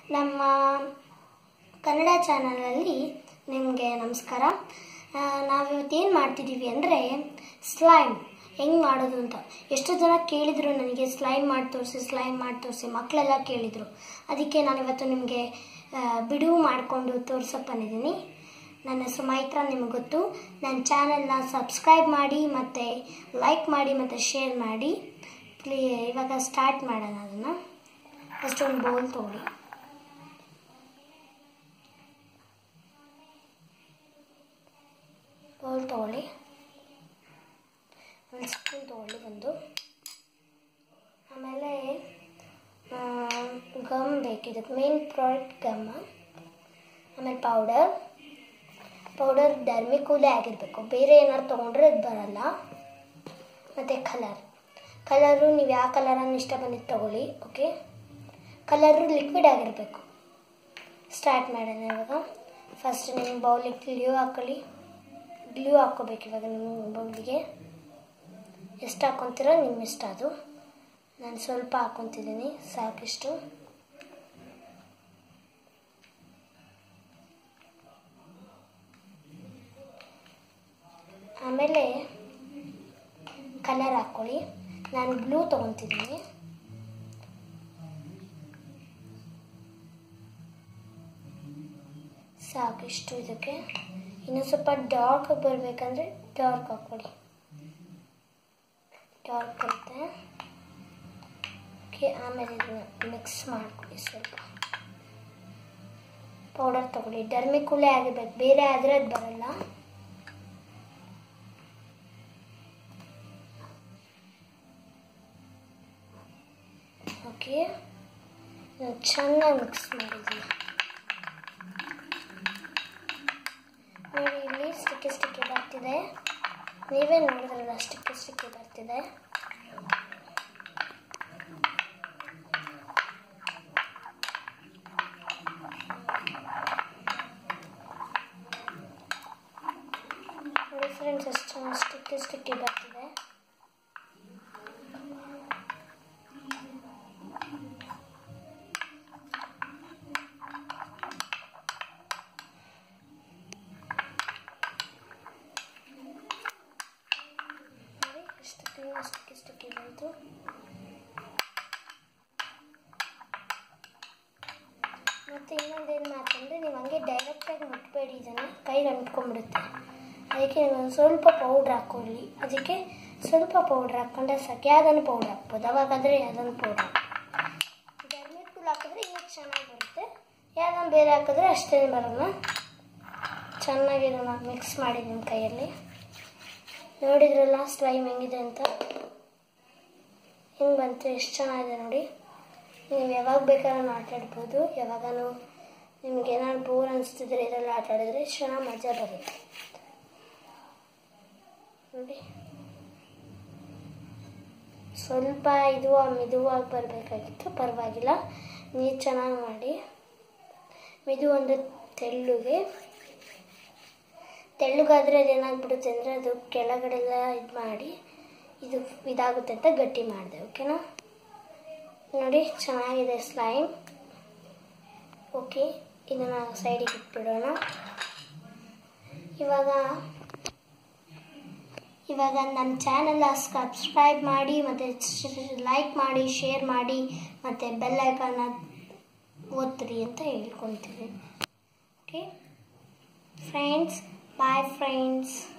ನಮ್ಮ ಕನ್ನಡ ಚಾನಲಲ್ಲಿ ನಿಮಗೆ ನಮಸ್ಕಾರ ಆ, ನಾವಿವತ್ತು ಏನು ಮಾಡ್ತಿದ್ದೀವಿ ಅಂದರೆ ಸ್ಲೈಮ್ ಹೆಂಗೆ ಮಾಡೋದು ಅಂತ ಎಷ್ಟು ಜನ ಕೇಳಿದರು ನನಗೆ ಸ್ಲೈಮ್ ಮಾಡಿ ತೋರಿಸಿ ಸ್ಲೈಮ್ ಮಾಡಿ ತೋರಿಸಿ ಮಕ್ಕಳೆಲ್ಲ ಕೇಳಿದರು ಅದಕ್ಕೆ ನಾನಿವತ್ತು ನಿಮಗೆ ಬಿಡುವು ಮಾಡಿಕೊಂಡು ತೋರ್ಸಕ್ಕೆ ಬಂದಿದ್ದೀನಿ ನನ್ನ ಹೆಸರು ಮೈತ್ರ ನಿಮಗೆ ಗೊತ್ತು ನನ್ನ ಚಾನಲ್ನ ಸಬ್ಸ್ಕ್ರೈಬ್ ಮಾಡಿ ಮತ್ತು ಲೈಕ್ ಮಾಡಿ ಮತ್ತು ಶೇರ್ ಮಾಡಿ ಪ್ಲೀ ಇವಾಗ ಸ್ಟಾರ್ಟ್ ಮಾಡೋಣ ಅದನ್ನು ಫಸ್ಟ್ ಒಂದು ಬೌಲ್ ತೊಗೊಳ್ಳಿ ಬೌಲ್ ತೊಗೊಳ್ಳಿ ಒಂದು ಸ್ಪೂನ್ ತೊಗೊಳ್ಳಿ ಒಂದು ಆಮೇಲೆ ಗಮ್ ಬೇಕಿದಕ್ಕೆ ಮೇನ್ ಪ್ರಾಡಕ್ಟ್ ಗಮ್ ಆಮೇಲೆ ಪೌಡರ್ ಪೌಡರ್ ಡರ್ಮಿಕೂಲೇ ಆಗಿರಬೇಕು ಬೇರೆ ಏನಾದ್ರು ತೊಗೊಂಡ್ರೆ ಅದು ಬರಲ್ಲ ಮತ್ತು ಕಲರ್ ಕಲರು ನೀವು ಯಾವ ಕಲರನ್ನು ಇಷ್ಟ ಬಂದಿದ್ದು ತೊಗೊಳ್ಳಿ ಓಕೆ ಕಲರು ಲಿಕ್ವಿಡ್ ಆಗಿರಬೇಕು ಸ್ಟಾರ್ಟ್ ಮಾಡೋಣ ಇವಾಗ ಫಸ್ಟ್ ನಿಮ್ಮ ಬೌಲಿಗೆ ಗ್ಲೂ ಹಾಕೊಳ್ಳಿ ಗ್ಲೂ ಹಾಕ್ಕೋಬೇಕು ಇವಾಗ ನಿಮ್ಮ ಬೌಲಿಗೆ ಎಷ್ಟು ಹಾಕ್ಕೊತೀರೋ ನಿಮ್ಮ ಇಷ್ಟ ಅದು ನಾನು ಸ್ವಲ್ಪ ಹಾಕ್ಕೊತಿದ್ದೀನಿ ಸಾಕಿಷ್ಟು ಆಮೇಲೆ ಕಲರ್ ಹಾಕ್ಕೊಳ್ಳಿ ನಾನು ಬ್ಲೂ ತೊಗೊತಿದ್ದೀನಿ ಸಾಕಿಷ್ಟು ಇದಕ್ಕೆ ಇನ್ನು ಸ್ವಲ್ಪ ಡಾರ್ಕ್ ಬರಬೇಕಂದ್ರೆ ಡಾರ್ಕ್ ಹಾಕ್ಕೊಳ್ಳಿ ಡಾರ್ಕ್ ಬರುತ್ತೆ ಓಕೆ ಆಮೇಲೆ ಇದನ್ನ ಮಿಕ್ಸ್ ಮಾಡ್ಕೊಳ್ಳಿ ಸ್ವಲ್ಪ ಪೌಡರ್ ತಗೊಳ್ಳಿ ಡರ್ಮಿಕುಲೆ ಆಗಿರ್ಬೇಕು ಬೇರೆ ಆದರೆ ಅದು ಬರಲ್ಲ ಓಕೆ ಚೆನ್ನಾಗಿ ಮಿಕ್ಸ್ ಮಾಡಿದ್ದೀನಿ ನೋಡಿ ಇಲ್ಲಿ ಸ್ಟಿಕ್ಕಿ ಸ್ಟಿಕ್ಕಿ ಬರ್ತಿದೆ ನೀವೇ ನೋಡಿದ್ರಲ್ಲ ಸ್ಟಿಕ್ಕಿ ಸ್ಟಿಕ್ಕಿ ಬರ್ತಿದೆ ನೋಡಿ ಫ್ರೆಂಡ್ಸ್ ಎಷ್ಟು ಚೆನ್ನಾಗಿ ಸ್ಟಿಕ್ಕಿ ಸ್ಟಿಕ್ಕಿ ಬರ್ತಿದೆ ನೋಡಿ ಎಷ್ಟು ಕ್ಲೀನ್ ಸ್ಟಿಕ್ಕಿ ಸ್ಟಿಕ್ಕಿ ಬಂತು ಮತ್ತು ಇನ್ನೊಂದೇನು ಮಾತಂದರೆ ನೀವು ಹಂಗೆ ಡೈರೆಕ್ಟಾಗಿ ಮುಟ್ಬೇಡಿ ಇದನ್ನು ಕೈಗೆ ಅಂಟ್ಕೊಂಡ್ಬಿಡುತ್ತೆ ಅದಕ್ಕೆ ನೀವು ಒಂದು ಸ್ವಲ್ಪ ಪೌಡ್ರ್ ಹಾಕ್ಕೊಳ್ಳಿ ಅದಕ್ಕೆ ಸ್ವಲ್ಪ ಪೌಡ್ರ್ ಹಾಕ್ಕೊಂಡ್ರೆ ಸಾಕು ಯಾವುದನ್ನು ಪೌಡ್ರ್ ಹಾಕ್ಬೋದು ಅವಾಗಾದರೆ ಯಾವುದನ್ನು ಪೌಡ್ರ್ ಗರ್ಮಿಟ್ಗಳು ಹಾಕಿದ್ರೆ ಇನ್ನೂ ಚೆನ್ನಾಗಿ ಬರುತ್ತೆ ಯಾವುದನ್ನು ಬೇರೆ ಹಾಕಿದ್ರೆ ಅಷ್ಟೇನು ಬರಲ್ಲ ಚೆನ್ನಾಗಿ ಇದನ್ನು ಮಿಕ್ಸ್ ಮಾಡಿ ನಿಮ್ಮ ಕೈಯಲ್ಲಿ ನೋಡಿದ್ರಲ್ಲ ಸ್ಲೈಮ್ ಹೆಂಗಿದೆ ಅಂತ ಹಿಂಗೆ ಬಂತು ಎಷ್ಟು ಚೆನ್ನಾಗಿದೆ ನೋಡಿ ನೀವು ಯಾವಾಗ ಬೇಕಾದ್ರೂ ಆಟ ಆಡ್ಬೋದು ಯಾವಾಗನೂ ನಿಮ್ಗೆ ಏನಾದ್ರು ಬೋರ್ ಅನಿಸ್ತಿದ್ರೆ ಇದರಲ್ಲಿ ಆಟ ಆಡಿದ್ರೆ ಚೆನ್ನಾಗಿ ಮಜಾ ಬರುತ್ತೆ ನೋಡಿ ಸ್ವಲ್ಪ ಇದು ಮಿದುವಾಗಿ ಬರಬೇಕಾಗಿತ್ತು ಪರವಾಗಿಲ್ಲ ನೀವು ಚೆನ್ನಾಗಿ ಮಾಡಿ ಮಿದು ಒಂದು ತೆಳ್ಳುಗೆ ತೆಳ್ಳಗಾದರೆ ಅದೇನಾಗ್ಬಿಡುತ್ತೆ ಅಂದರೆ ಅದು ಕೆಳಗಡೆಲ್ಲ ಇದು ಮಾಡಿ ಇದು ಇದಾಗುತ್ತೆ ಅಂತ ಗಟ್ಟಿ ಮಾಡಿದೆ ಓಕೆನಾ ನೋಡಿ ಚೆನ್ನಾಗಿದೆ ಸ್ಲೈಮ್ ಓಕೆ ಇದನ್ನು ಸೈಡಿಗೆ ಇಟ್ಬಿಡೋಣ ಇವಾಗ ಇವಾಗ ನನ್ನ ಚಾನೆಲ್ ಸಬ್ಸ್ಕ್ರೈಬ್ ಮಾಡಿ ಮತ್ತು ಲೈಕ್ ಮಾಡಿ ಶೇರ್ ಮಾಡಿ ಮತ್ತು ಬೆಲ್ ಐಕಾನ್ನ ಒತ್ತಿರಿ ಅಂತ ಹೇಳ್ಕೊತೀನಿ ಓಕೆ ಫ್ರೆಂಡ್ಸ್ ಬಾಯ್ ಫ್ರೆಂಡ್ಸ್